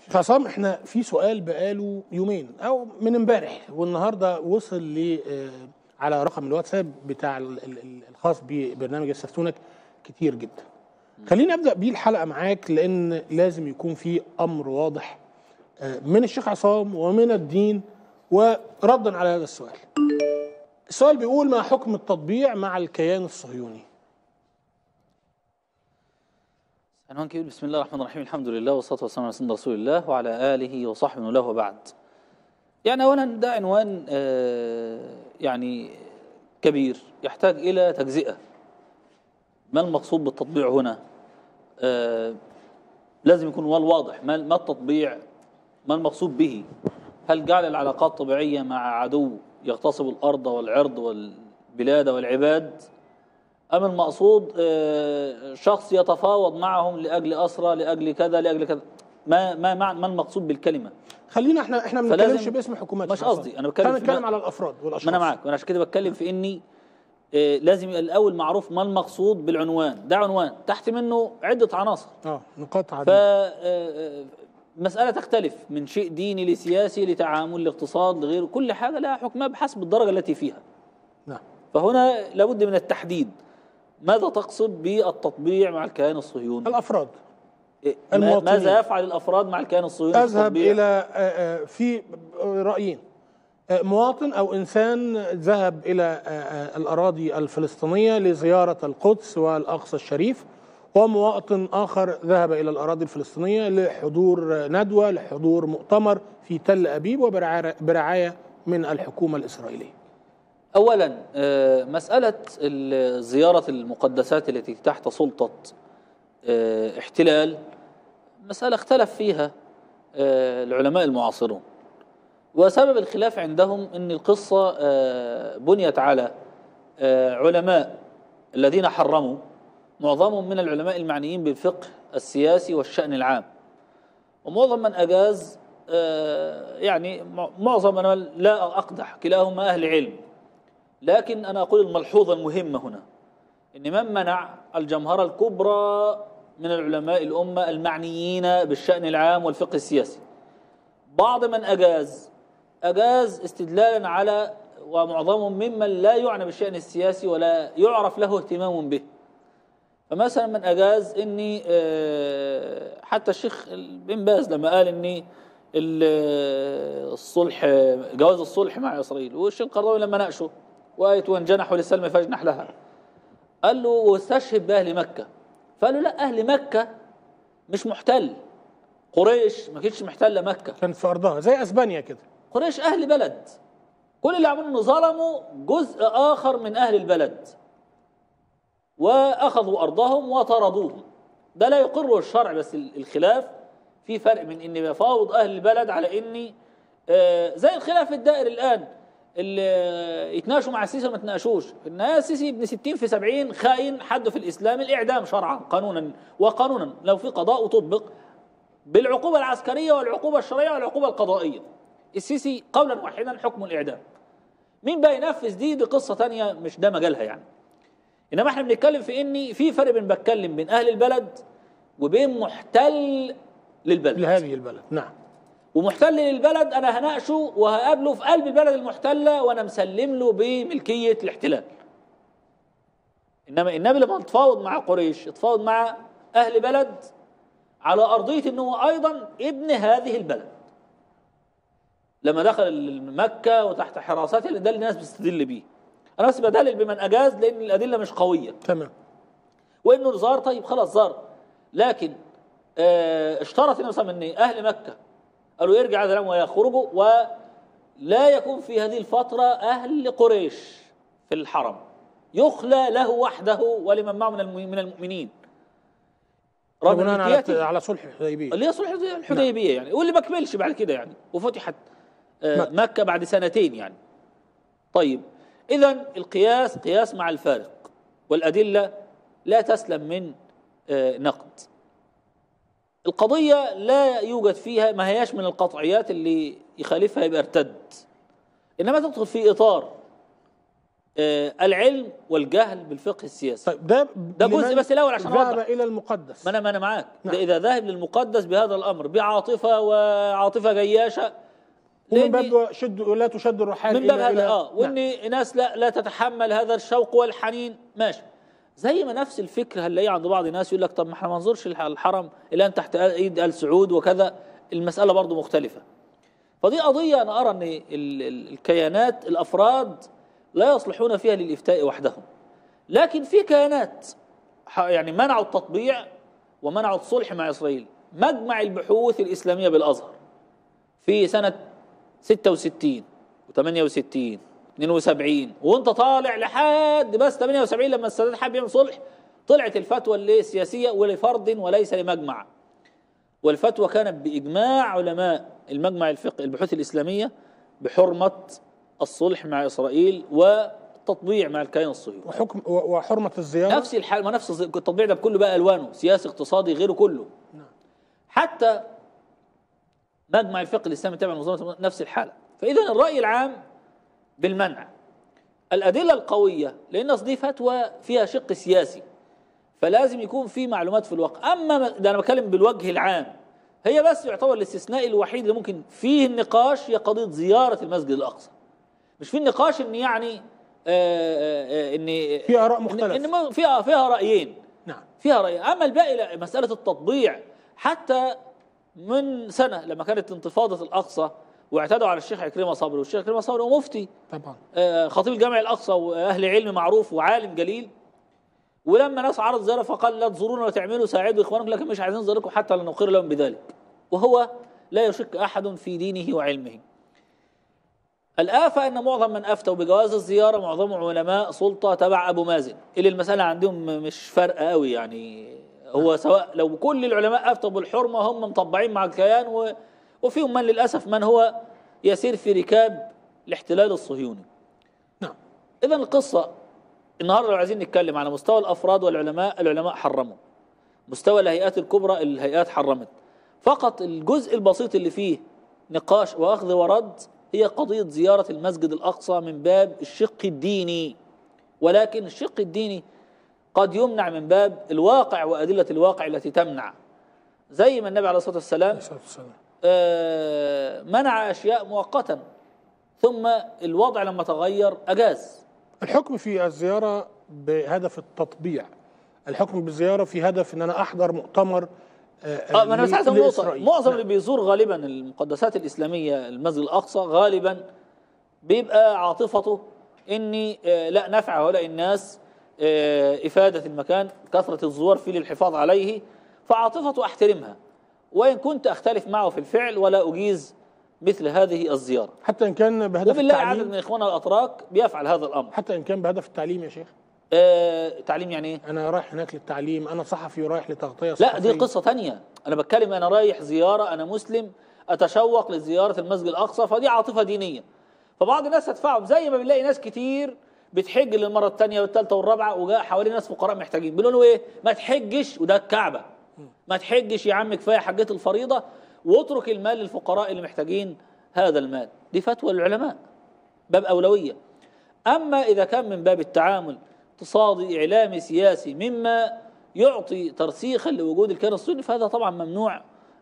شيخ عصام احنا في سؤال بقاله يومين او من امبارح والنهارده وصل ل آه، على رقم الواتساب بتاع ال- ال- ال- الخاص ببرنامج استفتونك كتير جدا خليني ابدا بيه الحلقه معاك لان لازم يكون في امر واضح آه، من الشيخ عصام ومن الدين وردا على هذا السؤال السؤال بيقول ما حكم التطبيع مع الكيان الصهيوني عنوان كبير بسم الله الرحمن الرحيم الحمد لله والصلاة والسلام على سيدنا رسول الله وعلى آله وصحبه له وبعد يعني أولا ده عنوان آه، يعني كبير يحتاج إلى تجزئة ما المقصود بالتطبيع هنا آه، لازم يكون هو الواضح ما ما التطبيع ما المقصود به هل جعل العلاقات طبيعية مع عدو يغتصب الأرض والعرض والبلاد والعباد أم المقصود آه، شخص يتفاوض معهم لأجل أسرى لأجل كذا لأجل كذا ما ما مع ما المقصود بالكلمة خلينا احنا احنا ما فلازم- بنتكلمش باسم حكومات مش شيخ عصام. قصدي، أنا بتكلم احنا في- بنتكلم على الافراد والاشخاص ما أنا معاك وأنا عشان كده بتكلم في إني آه، لازم يبقى الأول معروف ما المقصود بالعنوان ده عنوان تحت منه عدة عناصر اه نقاط ف عديدة آه، مسألة تختلف من شيء ديني لسياسي لتعامل لاقتصاد لغيره كل حاجة لها حكمها بحسب الدرجة التي فيها نعم فهنا لابد من التحديد ماذا تقصد بالتطبيع مع الكيان الصهيوني الافراد إيه، ما- المواطنين. ماذا يفعل الافراد مع الكيان الصهيوني في اذهب التطبيع؟ الى آه، آه، في رايين آه، مواطن او انسان ذهب الى آه، آه، الاراضي الفلسطينيه لزياره القدس والاقصى الشريف ومواطن اخر ذهب الى الاراضي الفلسطينيه لحضور آه، ندوه لحضور مؤتمر في تل ابيب وبرعايه برعاية من الحكومه الاسرائيليه اولا آه، مساله ال- زياره المقدسات التي تحت سلطه آه، احتلال مساله اختلف فيها آه، العلماء المعاصرون وسبب الخلاف عندهم ان القصه آه، بنيت على آه، علماء الذين حرموا معظمهم من العلماء المعنيين بالفقه السياسي والشأن العام ومعظم من أجاز آه، يعني مع- معظم أنا لا أقدح كلاهما أهل علم لكن أنا أقول الملحوظة المهمة هنا إن من منع الجمهرة الكبرى من العلماء الأمة المعنيين بالشأن العام والفقه السياسي بعض من أجاز أجاز استدلالا على ومعظمهم ممن لا يعنى بالشأن السياسي ولا يعرف له اهتمام به فمثلا من أجاز إني آه، حتى الشيخ بن باز لما قال إني ال- الصلح جواز الصلح مع إسرائيل والشيخ القرضاوي لما ناقشه وآية وإن جنحوا للسلم فاجنح لها قال له واستشهد بأهل مكة فقالوا لا أهل مكة مش محتل قريش ما كانتش محتلة مكة كانت في ارضها زي اسبانيا كده قريش أهل بلد كل اللي عملوا إنه ظلموا جزء آخر من أهل البلد وأخذوا أرضهم وطردوهم ده لا يقره الشرع بس ال- الخلاف في فرق من إني بفاوض أهل البلد على إني آه، زي الخلاف الدائر الآن اللي يتناقشوا مع السيسي وما يتناقشوش في النهاية السيسي ابن 60 في 70 خاين حده في الإسلام الإعدام شرعا قانونا وقانونا لو في قضاء وتطبق بالعقوبة العسكرية والعقوبة الشرعية والعقوبة القضائية السيسي قولا واحدا حكم الإعدام مين بقى ينفذ دي دي قصة تانية مش ده مجالها يعني إنما احنا بنتكلم في إني في فرق بين بتكلم بين أهل البلد وبين محتل للبلد لهذه البلد نعم ومحتل للبلد أنا هناقشه وهقابله في قلب البلد المحتلة وأنا مسلم له بملكية الاحتلال إنما النبي لما تفاوض مع قريش اتفاوض مع أهل بلد على أرضية أنه أيضا ابن هذه البلد لما دخل مكة وتحت حراسات اللي ده اللي الناس بتستدل بيه أنا بس بدلل بمن أجاز لأن الأدلة مش قوية تمام وانه زار طيب خلاص زار لكن آه، اشترط النبي صلى الله عليه وسلم ان اهل مكه قالوا يرجع هذا اليوم ويخرجوا ولا يكون في هذه الفتره اهل قريش في الحرم يخلى له وحده ولمن معه من الم- من المؤمنين رغم بناء ملكيته على على صلح الحديبيه اللي هي صلح الحديبيه يعني واللي ما كملش بعد كده يعني وفتحت آه، مكة. مكة بعد سنتين يعني طيب إذا القياس قياس مع الفارق والأدلة لا تسلم من آه، نقد القضية لا يوجد فيها ما هياش من القطعيات اللي يخالفها يبقى ارتد إنما تدخل في إطار آه، العلم والجهل بالفقه السياسي طيب ده ده جزء لمن بس الأول عشان ذهب أوضح. الى المقدس ما انا ما انا معاك نعم. ده اذا ذهب للمقدس بهذا الامر بعاطفه وعاطفه جياشه ومن لأن- باب شد لا تشد الرحال من باب إلا هذا إلى- اه نعم. وان ناس لا لا تتحمل هذا الشوق والحنين ماشي زي ما نفس الفكر هنلاقيه عند بعض الناس يقول لك طب ما احنا ما ننظرش الح- الحرم الان تحت ايد ال سعود وكذا المساله برضو مختلفه فدي قضيه انا ارى ان ال- ال- الكيانات الافراد لا يصلحون فيها للافتاء وحدهم لكن في كيانات ح- يعني منعوا التطبيع ومنعوا الصلح مع اسرائيل مجمع البحوث الاسلاميه بالازهر في سنه 66 و68 72 وانت طالع لحد بس 78 لما السادات حب يعمل صلح طلعت الفتوى اللي السياسيه ولفرد وليس لمجمع والفتوى كانت باجماع علماء المجمع الفقه البحوث الاسلاميه بحرمه الصلح مع اسرائيل والتطبيع مع الكيان الصهيوني وحكم و- وحرمه الزياره نفس الحال ما نفس الز- التطبيع ده بكله بقى الوانه سياسي اقتصادي غيره كله نعم. حتى مجمع الفقه الاسلامي تابع لمنظمه نفس الحاله فاذا الراي العام بالمنع الادله القويه لان أصل دي فتوى فيها شق سياسي فلازم يكون في معلومات في الواقع اما ده انا بتكلم بالوجه العام هي بس يعتبر الاستثناء الوحيد اللي ممكن فيه النقاش هي قضيه زياره المسجد الاقصى مش في النقاش ان يعني آه، آه، آه، ان في آراء إن- مختلفة. ان ما- فيها فيها رايين نعم فيها رأي أما الباقي لا مسألة التطبيع حتى من سنة لما كانت انتفاضة الأقصى واعتدوا على الشيخ عكرمة صبري والشيخ عكرمة صبري هو مفتي طبعا آه، خطيب الجامع الأقصى وأهل علم معروف وعالم جليل ولما ناس عرض زيارة فقال لا تزورونا وتعملوا ساعدوا إخوانكم لكن مش عايزين نزوركم حتى لا نقر لهم بذلك وهو لا يشك أحد في دينه وعلمه الآفة أن معظم من أفتوا بجواز الزيارة معظمهم علماء سلطة تبع أبو مازن اللي المسألة عندهم مش فارقة قوي يعني هو سواء لو كل العلماء أفتوا بالحرمة هم مطبعين مع الكيان و وفيهم من للأسف من هو يسير في ركاب الاحتلال الصهيوني نعم إذا القصة النهارده لو عايزين نتكلم على مستوى الأفراد والعلماء العلماء حرموا مستوى الهيئات الكبرى الهيئات حرمت فقط الجزء البسيط اللي فيه نقاش وأخذ ورد هي قضية زيارة المسجد الأقصى من باب الشق الديني ولكن الشق الديني قد يمنع من باب الواقع وأدلة الواقع التي تمنع زي ما النبي عليه الصلاة والسلام عليه الصلاة والسلام آه، منع أشياء مؤقتا ثم الوضع لما تغير أجاز الحكم في الزيارة بهدف التطبيع الحكم بالزيارة في هدف ان انا احضر مؤتمر اه ما انا بس عايز اقول نقطه لإسرائيل. معظم نعم. اللي بيزور غالبا المقدسات الاسلاميه المسجد الاقصى غالبا بيبقى عاطفته اني آه، لا نفع هؤلاء الناس آه، افاده المكان كثره الزوار فيه للحفاظ عليه فعاطفته احترمها وان كنت اختلف معه في الفعل ولا اجيز مثل هذه الزياره حتى ان كان بهدف وبالله عدد التعليم من اخواننا الاتراك بيفعل هذا الامر حتى ان كان بهدف التعليم يا شيخ آه، تعليم يعني ايه انا رايح هناك للتعليم انا صحفي ورايح لتغطيه لا صحفية. دي قصة تانية أنا بتكلم أنا رايح زيارة أنا مسلم أتشوق لزيارة المسجد الأقصى فدي عاطفة دينية فبعض الناس هتدفعهم زي ما بنلاقي ناس كتير بتحج للمرة الثانية والثالثة والرابعة وجاء حوالي ناس فقراء محتاجين بيقولوا له إيه ما تحجش وده الكعبة ما تحجش يا عم كفاية حجة الفريضة واترك المال للفقراء اللي محتاجين هذا المال دي فتوى العلماء باب أولوية أما إذا كان من باب التعامل اقتصادي إعلامي سياسي مما يعطي ترسيخا لوجود الكيان الصهيوني فهذا طبعا ممنوع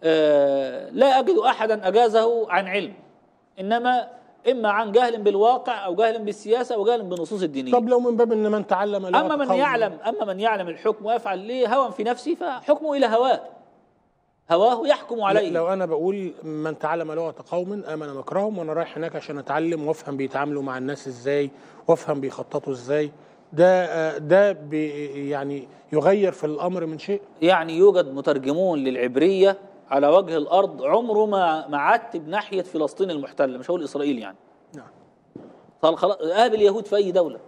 آه، لا أجد أحدا أجازه عن علم إنما إما عن جهل بالواقع أو جهل بالسياسة أو جهل بالنصوص الدينية طب لو من باب ان من تعلم لا أما من يتقوم. يعلم أما من يعلم الحكم ويفعل ليه هوى في نفسه فحكمه إلى هواه هواه يحكم عليه لو انا بقول من تعلم لغه قوم امن مكرهم وانا رايح هناك عشان اتعلم وافهم بيتعاملوا مع الناس ازاي وافهم بيخططوا ازاي ده آه، ده بي يعني يغير في الامر من شيء يعني يوجد مترجمون للعبرية على وجه الأرض عمره ما ما عتب ناحية فلسطين المحتلة مش هقول إسرائيل يعني نعم قال خلاص قابل يهود في أي دولة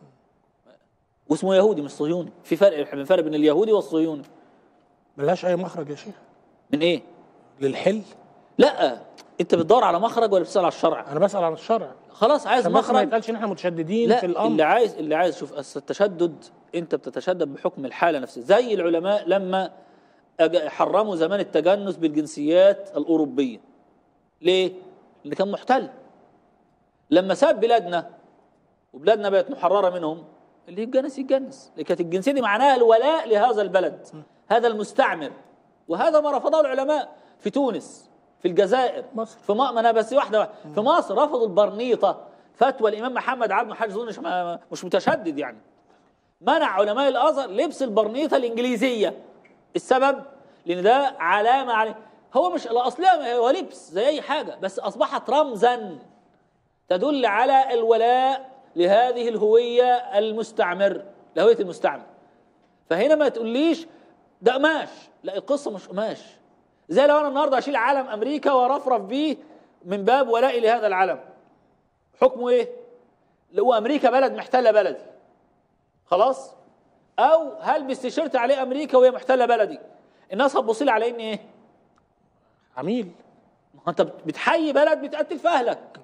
واسمه يهودي مش صهيوني في فرق من فرق بين اليهودي والصهيوني ملهاش اي مخرج يا شيخ من إيه؟ للحل لا أنت بتدور على مخرج ولا بتسأل على الشرع؟ انا بسال عن الشرع خلاص عايز عشان بس ما مخرج يتقالش ان احنا متشددين لا في الامر اللي عايز اللي عايز شوف أصل التشدد انت بتتشدد بحكم الحاله نفسها زي العلماء لما أج- حرموا زمان التجنس بالجنسيات الاوروبيه ليه؟ لان كان محتل لما ساب بلادنا وبلادنا بقت محرره منهم اللي يتجنس يتجنس اللي كانت الجنسيه دي معناها الولاء لهذا البلد هذا المستعمر وهذا ما رفضه العلماء في تونس في الجزائر مصر. في ما انا بس واحده واحدة. في مصر رفضوا البرنيطه فتوى الامام محمد عبد الحاج ظن مش مش متشدد يعني منع علماء الازهر لبس البرنيطه الانجليزيه السبب لان ده علامه عليه هو مش الاصليه هو لبس زي اي حاجه بس اصبحت رمزا تدل على الولاء لهذه الهويه المستعمر لهويه المستعمر فهنا ما تقوليش ده قماش لا القصه مش قماش زي لو انا النهارده اشيل علم امريكا وارفرف بيه من باب ولائي لهذا العلم حكمه ايه؟ اللي هو امريكا بلد محتله بلدي خلاص؟ او هلبس تيشيرت عليه امريكا وهي محتله بلدي الناس هتبص لي على اني ايه؟ عميل ما هو انت بتحيي بلد بتقتل في اهلك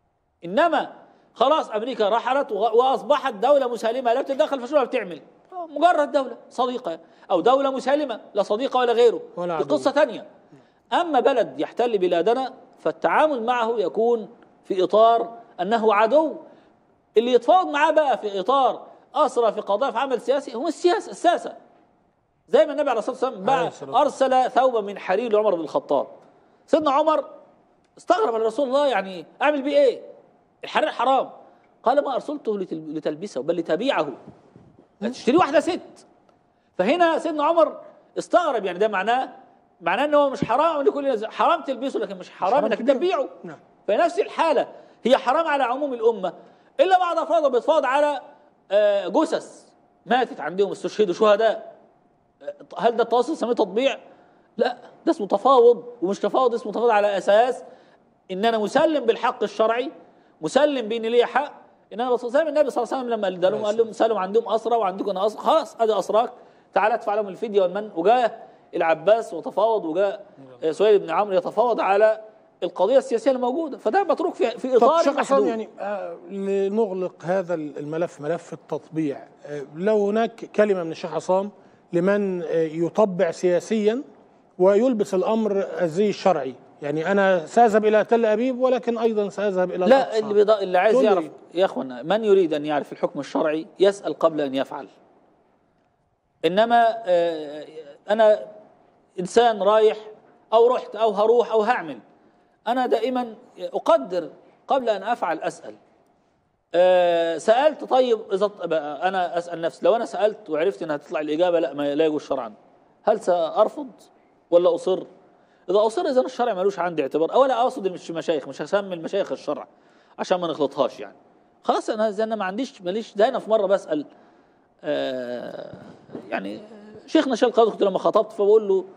انما خلاص امريكا رحلت وغ- واصبحت دوله مسالمه لا بتتدخل في شو بتعمل آه، مجرد دوله صديقه او دوله مسالمه لا صديقه ولا غيره ولا دي عدو. قصه ثانيه اما بلد يحتل بلادنا فالتعامل معه يكون في اطار انه عدو اللي يتفاوض معاه بقى في اطار اسرى في قضايا في عمل سياسي هو السياسه الساسه زي ما النبي عليه الصلاه والسلام عليه بقى الصلاة ارسل ثوبا من حرير لعمر بن الخطاب سيدنا عمر استغرب على رسول الله يعني اعمل بيه ايه؟ الحرير حرام قال ما ارسلته لتل- لتلبسه بل لتبيعه تشتري واحده ست فهنا سيدنا عمر استغرب يعني ده معناه معناه ان هو مش حرام لكل الناس حرام تلبسه لكن مش حرام حرام انك تبيعه. تبيعه نعم. في نفس الحاله هي حرام على عموم الامه الا بعض افراد بيتفاوض على آه، جثث ماتت عندهم استشهدوا شهداء آه، هل ده التواصل نسميه تطبيع؟ لا ده اسمه تفاوض ومش تفاوض اسمه تفاوض على اساس ان انا مسلم بالحق الشرعي مسلم بان ليا حق ان انا بص- زي ما النبي صلى الله عليه وسلم لما قال لهم قال لهم سالوا عندهم اسرى وعندكم انا اسرى خلاص ادي اسراك تعالى ادفع لهم الفديه والمن وجاء العباس وتفاوض وجاء آه، سهيل بن عمرو يتفاوض على القضيه السياسيه الموجوده فده متروك في في طب اطار شيخ حسام محدود يعني آه لنغلق هذا الملف ملف التطبيع آه لو هناك كلمه من الشيخ عصام لمن آه يطبع سياسيا ويلبس الامر الزي الشرعي يعني انا ساذهب الى تل ابيب ولكن ايضا ساذهب الى لا الأقصى. اللي بيض... اللي عايز تقول لي يعرف إيه؟ يا اخوانا من يريد ان يعرف الحكم الشرعي يسال قبل ان يفعل انما آه، انا انسان رايح او رحت او هروح او هعمل انا دائما اقدر قبل ان افعل اسال آه، سالت طيب اذا بقى انا اسال نفسي لو انا سالت وعرفت انها تطلع الاجابه لا ما لا يجوز شرعا هل سارفض ولا اصر اذا اصر اذا الشرع ملوش عندي اعتبار اولا اقصد مش مشايخ مش هسمي المشايخ الشرع عشان ما نخلطهاش يعني خلاص انا زي انا ما عنديش ماليش ده انا في مره بسال آه يعني شيخنا شال القاضي كنت لما خطبت فبقول له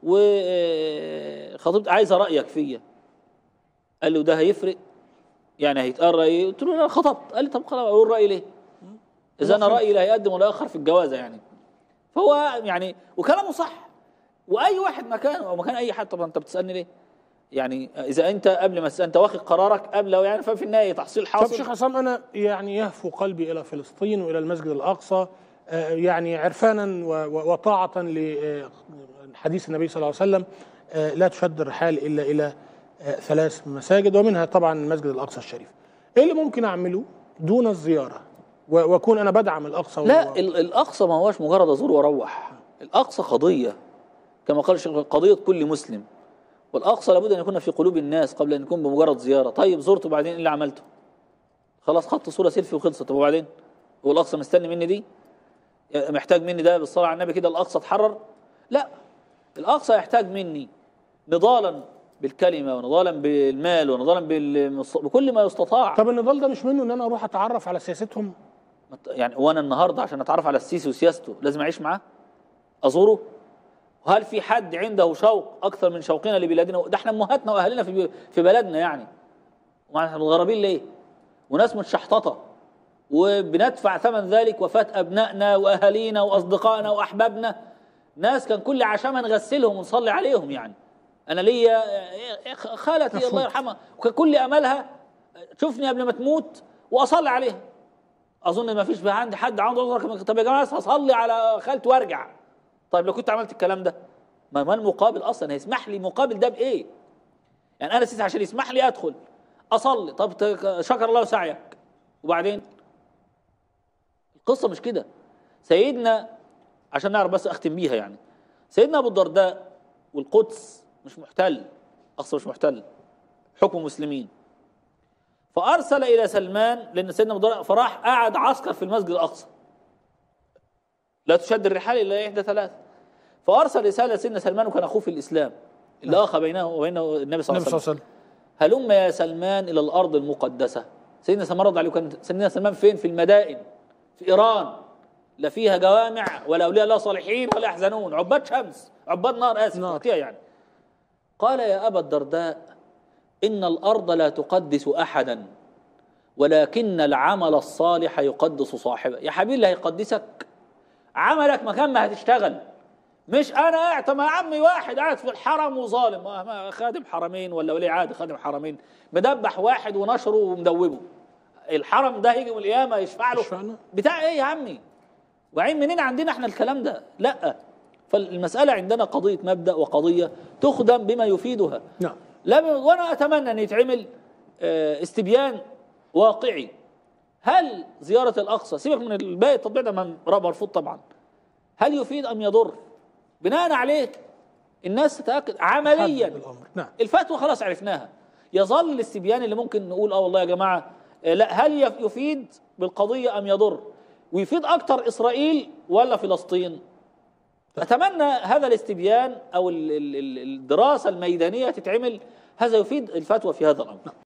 وخطبت عايزه رايك فيا قال لي وده هيفرق يعني هيتقال رايي قلت له انا خطبت قال لي طب خلاص اقول رايي ليه؟ اذا انا رايي لا هيقدم ولا ياخر في الجوازه يعني فهو يعني وكلامه صح واي واحد مكانه او مكان اي حد طبعا انت بتسالني ليه؟ يعني اذا انت قبل ما تسأل انت واخد قرارك قبل أو يعني ففي النهايه تحصيل طب حاصل شيخ عصام انا يعني يهفو قلبي الى فلسطين والى المسجد الاقصى آه، يعني عرفانا و- و- وطاعه لحديث النبي صلى الله عليه وسلم آه، لا تشد الرحال الا الى آه، ثلاث مساجد ومنها طبعا المسجد الاقصى الشريف. ايه اللي ممكن اعمله دون الزياره و- واكون انا بدعم الاقصى لا و- ال- الاقصى ما هوش مجرد ازور واروح الاقصى قضيه كما قال الشيخ قضيه كل مسلم والاقصى لابد ان يكون في قلوب الناس قبل ان يكون بمجرد زياره طيب زرته وبعدين ايه اللي عملته خلاص خدت صوره سيلفي وخلصت طب وبعدين هو الاقصى مستني مني دي محتاج مني ده بالصلاه على النبي كده الاقصى اتحرر لا الاقصى يحتاج مني نضالا بالكلمه ونضالا بالمال ونضالا بالمص- بكل ما يستطاع طب النضال ده مش منه ان انا اروح اتعرف على سياستهم يعني وانا النهارده عشان اتعرف على السيسي وسياسته لازم اعيش معاه ازوره وهل في حد عنده شوق اكثر من شوقنا لبلادنا ده احنا امهاتنا واهلنا في في بلدنا يعني وما احنا متغربين ليه وناس متشحططه وبندفع ثمن ذلك وفاة ابنائنا واهالينا واصدقائنا واحبابنا ناس كان كل عشاء نغسلهم ونصلي عليهم يعني انا ليا خالتي الله مفهوم. يرحمها وكان كل املها تشوفني قبل ما تموت واصلي عليها اظن ما فيش عندي حد عنده عذر كمان. طب يا جماعه هصلي على خالتي وارجع طيب لو كنت عملت الكلام ده ما ما المقابل اصلا هيسمح لي مقابل ده بايه يعني انا سيسي عشان يسمح لي ادخل اصلي طب ت- شكر الله سعيك وبعدين قصه مش كده سيدنا عشان نعرف بس اختم بيها يعني سيدنا ابو الدرداء والقدس مش محتل اقصى مش محتل حكم مسلمين فارسل الى سلمان لان سيدنا ابو الدرداء فراح قعد عسكر في المسجد الاقصى لا تشد الرحال الا احدى ثلاث فارسل رساله لسيدنا سلمان وكان اخوه في الاسلام اللي اخى بينه وبينه النبي صلى الله النبي عليه صلى وسلم الله عليه وسلم هلم يا سلمان الى الارض المقدسه سيدنا سلمان رضي الله عنه كان سيدنا سلمان فين في المدائن في ايران لا فيها جوامع ولا اولياء الله صالحين ولا يحزنون عباد شمس عباد نار اسف نار. وقتها يعني قال يا ابا الدرداء ان الارض لا تقدس احدا ولكن العمل الصالح يقدس صاحبه يا حبيبي اللي هيقدسك عملك مكان ما هتشتغل مش انا قاعد طب ما يا عمي واحد قاعد في الحرم وظالم آه، ما خادم حرمين ولا ولي عهد خادم حرمين مدبح واحد ونشره ومدوبه الحرم ده هيجي يوم القيامه يشفع له يشفع له؟ بتاع ايه يا عمي وعين منين عندنا احنا الكلام ده لا فالمساله عندنا قضيه مبدا وقضيه تخدم بما يفيدها نعم لا ب- وانا اتمنى ان يتعمل آه، استبيان واقعي هل زياره الاقصى سيبك من الباقي التطبيع ده من- مرفوض طبعا هل يفيد ام يضر بناء عليه الناس تتاكد عمليا حدد الامر نعم الفتوى خلاص عرفناها يظل الاستبيان اللي ممكن نقول اه والله يا جماعه آه، لا هل يف- يفيد بالقضيه ام يضر ويفيد اكتر اسرائيل ولا فلسطين اتمنى هذا الاستبيان او ال- ال- ال- الدراسه الميدانيه تتعمل هذا يفيد الفتوى في هذا الامر